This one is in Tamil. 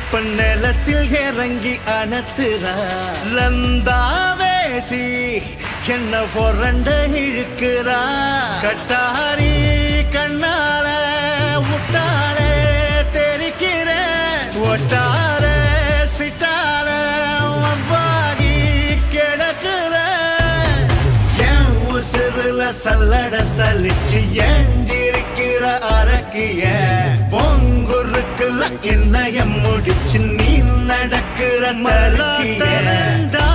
இப்ப நிலத்தில் இறங்கி அணத்துறா லந்தாவேசி என்ன பொறண்ட இழுக்கிறா கட்டாரி கண்ணால விட்டால தெரிக்கிற ஒட்டார சிட்டால வவ்வாகி கிடக்குற என் உசுருல சல்லட சலிச்சு ஏண்டிருக்கிற அரக்கிய பொங்குருக்குல என்னைய முடிச்சு நீ நடக்கிற மறுக்கிய